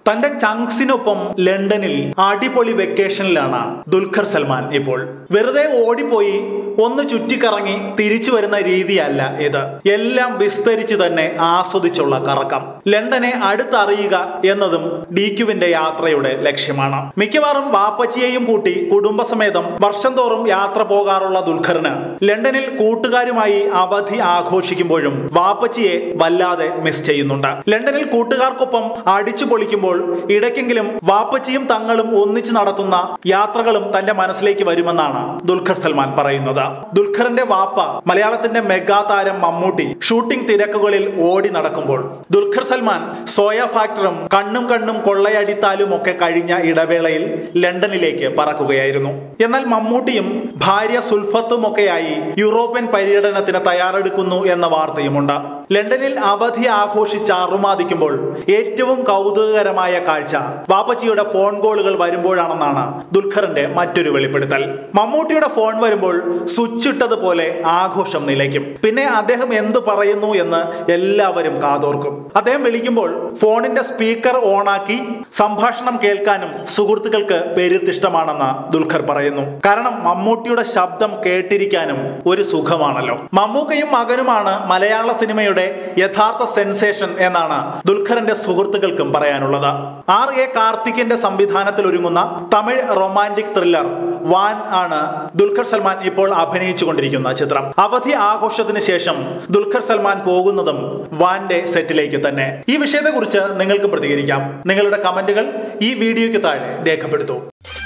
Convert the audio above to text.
തന്റെ ചങ്സിനൊപ്പം ലണ്ടനിൽ അടിപൊളി വെക്കേഷനിലാണ് ദുൽഖർ സൽമാൻ ഇപ്പോൾ വെറുതെ ഓടിപ്പോയി ഒന്ന് ചുറ്റിക്കറങ്ങി തിരിച്ചു വരുന്ന രീതിയല്ല ഇത് എല്ലാം വിസ്തരിച്ച് തന്നെ ആസ്വദിച്ചുള്ള കറക്കം ലണ്ടനെ അടുത്തറിയുക എന്നതും ഡിക്യുവിന്റെ യാത്രയുടെ ലക്ഷ്യമാണ് മിക്കവാറും വാപ്പച്ചിയെയും കൂട്ടി കുടുംബസമേതം വർഷം തോറും യാത്ര പോകാറുള്ള ദുൽഖറിന് ലണ്ടനിൽ കൂട്ടുകാരുമായി അവധി ആഘോഷിക്കുമ്പോഴും വാപ്പച്ചിയെ വല്ലാതെ മിസ് ചെയ്യുന്നുണ്ട് ലണ്ടനിൽ കൂട്ടുകാർക്കൊപ്പം അടിച്ചു പൊളിക്കുമ്പോൾ ഇടയ്ക്കെങ്കിലും വാപ്പച്ചിയും തങ്ങളും ഒന്നിച്ചു നടത്തുന്ന യാത്രകളും തന്റെ മനസ്സിലേക്ക് വരുമെന്നാണ് ദുൽഖർ സൽമാൻ പറയുന്നത് ദുൽഖറിന്റെ വാപ്പ മലയാളത്തിന്റെ മെഗാ താരം മമ്മൂട്ടി ഷൂട്ടിംഗ് തിരക്കുകളിൽ ഓടി നടക്കുമ്പോൾ ദുൽഖർ സൽമാൻ സോയ ഫാക്ടറും കണ്ണും കണ്ണും കൊള്ളയടിത്താലും ഒക്കെ കഴിഞ്ഞ ഇടവേളയിൽ ലണ്ടനിലേക്ക് പറക്കുകയായിരുന്നു എന്നാൽ മമ്മൂട്ടിയും ഭാര്യ സുൽഫത്തും ഒക്കെയായി യൂറോപ്യൻ പര്യടനത്തിന് തയ്യാറെടുക്കുന്നു എന്ന വാർത്തയുമുണ്ട് ലണ്ടനിൽ അവധി ആഘോഷിച്ച് അറുമാദിക്കുമ്പോൾ ഏറ്റവും കൗതുകകരമായ കാഴ്ച വാപ്പച്ചിയുടെ ഫോൺ കോളുകൾ വരുമ്പോഴാണെന്നാണ് ദുൽഖറിന്റെ മറ്റൊരു വെളിപ്പെടുത്തൽ മമ്മൂട്ടിയുടെ ഫോൺ വരുമ്പോൾ സ്വിച്ച് ഇട്ടതുപോലെ ആഘോഷം നിലയ്ക്കും പിന്നെ അദ്ദേഹം എന്ത് പറയുന്നു എന്ന് എല്ലാവരും കാതോർക്കും അദ്ദേഹം വിളിക്കുമ്പോൾ ഫോണിന്റെ സ്പീക്കർ ഓണാക്കി സംഭാഷണം കേൾക്കാനും സുഹൃത്തുക്കൾക്ക് പെരുത്തിഷ്ടമാണെന്ന് ദുൽഖർ പറയുന്നു കാരണം മമ്മൂട്ടിയുടെ ശബ്ദം കേട്ടിരിക്കാനും ഒരു സുഖമാണല്ലോ മമ്മൂക്കയും മകനുമാണ് മലയാള സിനിമയുടെ യഥാർത്ഥ സെൻസേഷൻ എന്നാണ് ദുൽഖറിന്റെ സുഹൃത്തുക്കൾക്കും പറയാനുള്ളത് ആർ എ കാർത്തിക്കിന്റെ സംവിധാനത്തിൽ ഒരുങ്ങുന്ന തമിഴ് റൊമാൻറ്റിക് ത്രില്ലർ വാൻ ആണ് ദുൽഖർ സൽമാൻ ഇപ്പോൾ അഭിനയിച്ചുകൊണ്ടിരിക്കുന്ന ചിത്രം അവധി ആഘോഷത്തിന് ശേഷം ദുൽഖർ സൽമാൻ പോകുന്നതും വാന്റെ സെറ്റിലേക്ക് തന്നെ ഈ വിഷയത്തെക്കുറിച്ച് നിങ്ങൾക്ക് പ്രതികരിക്കാം നിങ്ങളുടെ കമന്റുകൾ ഈ വീഡിയോയ്ക്ക് താഴെ രേഖപ്പെടുത്തൂ